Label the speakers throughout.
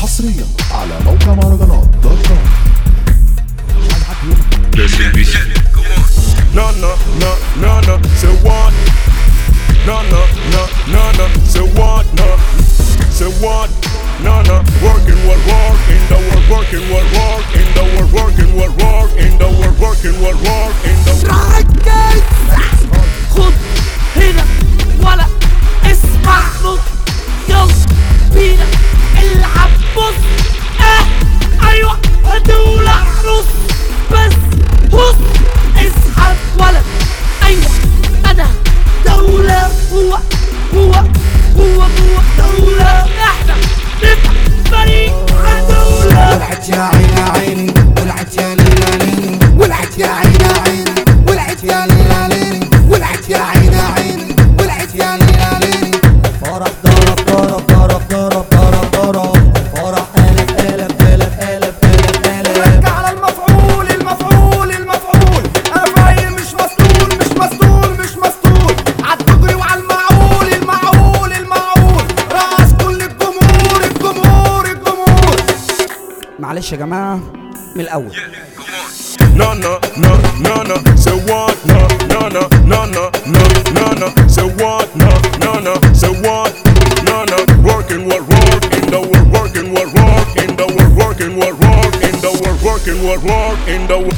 Speaker 1: حصريا على موقع مهرجانات دوت كوم
Speaker 2: No, no, no, no, no, say what? No, no, no, no, no, say what? No, say what? No, no, working what work in the world, working what work in the world, working what work in the world, working what work in the world.
Speaker 3: ركز خد هنا ولا اسمع نط يلا بينا العب بص اه ايوه دولة نص بس بص اسحب ولا ايوه انا دولة هو هو هو هو دولة احنا نبقى فريق دولة
Speaker 4: ولعت يا عيني عيني ولعت يا ليلى ليلي ولعت يا عيني عيني ولعت يا ليلى ليلي ولعت يا عيني عيني ولعت يا ليلى ليلي فرح ضرب ضرب ضرب ضرب ضرب ضرب فرح قلب قلب قلب قلب قلب قلب
Speaker 5: رجع على المفعول المفعول المفعول انا فاهم مش مسطول مش مسطول مش مسطول عالدغري وعلى المعقول المعقول المعقول راس كل الجمهور الجمهور الجمهور
Speaker 4: معلش يا جماعه من الاول
Speaker 2: No, no, no, no, no, say what? No, no, no, no, no, no, no, no, say what? No, no, no, say what? No, no, working what work in the world, working what work in the world, working what work in the world, working what work in the world.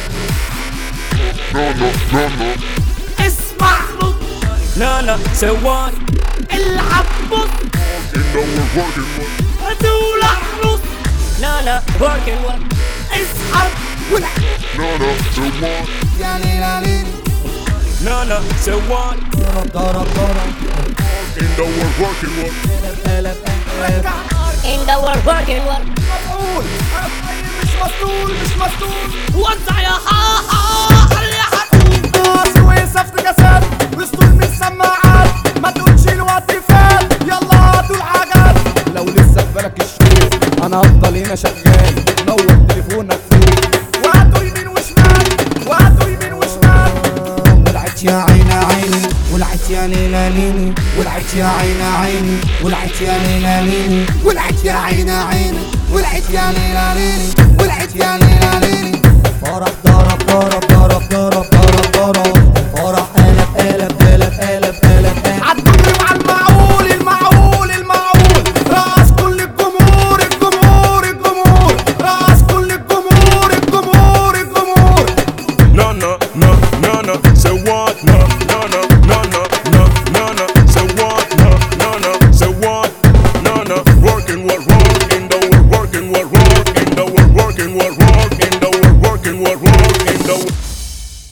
Speaker 3: اسمع نط
Speaker 6: No, no, say what?
Speaker 3: العب بص
Speaker 2: In the world, working what.
Speaker 3: دولة نص
Speaker 6: No, no, working what?
Speaker 3: اسحب ولا
Speaker 2: No, no, say what?
Speaker 4: يا ليلى ليلي
Speaker 6: No, no, say what?
Speaker 4: ضرب ضرب ضرب
Speaker 2: In the world, working what.
Speaker 4: قلب قلب قلب
Speaker 7: In the world working world
Speaker 5: مفعول انا فاهم مش مسطول مش مسطول
Speaker 3: وزع يا حاحا خلي حتقول
Speaker 5: راس وصفت جسد وسطول من السماعات ما تقولش الوقت فات يلا هاتوا الحاجات
Speaker 4: لو لسه في بالك الشوق انا هفضل هنا شغال نور تليفونك فوق
Speaker 5: وهاتوا يمين وشمال وهاتوا يمين وشمال
Speaker 4: ولعت يا عيني عيني ولعت يا ليلى ليلي ولعت يا عيني عيني ولعت يا ليلى ليلي ولعت يا عيني عيني ولعت يا ليلى ليلي ولعت يا ليلى ليلي فرح ضرب ضرب ضرب ضرب ضرب ضرب فرح قلب قلب قلب قلب قلب قلب
Speaker 5: عالدغري وعلى المعقول المعقول المعقول راس كل الجمهور الجمهور الجمهور راس كل الجمهور الجمهور الجمهور
Speaker 2: No, no, no, no, no, say what? No, no, no, no, no, no, no, no, say what? No, no, no, say what? No, no, working what work in the world, working what work in the world, working what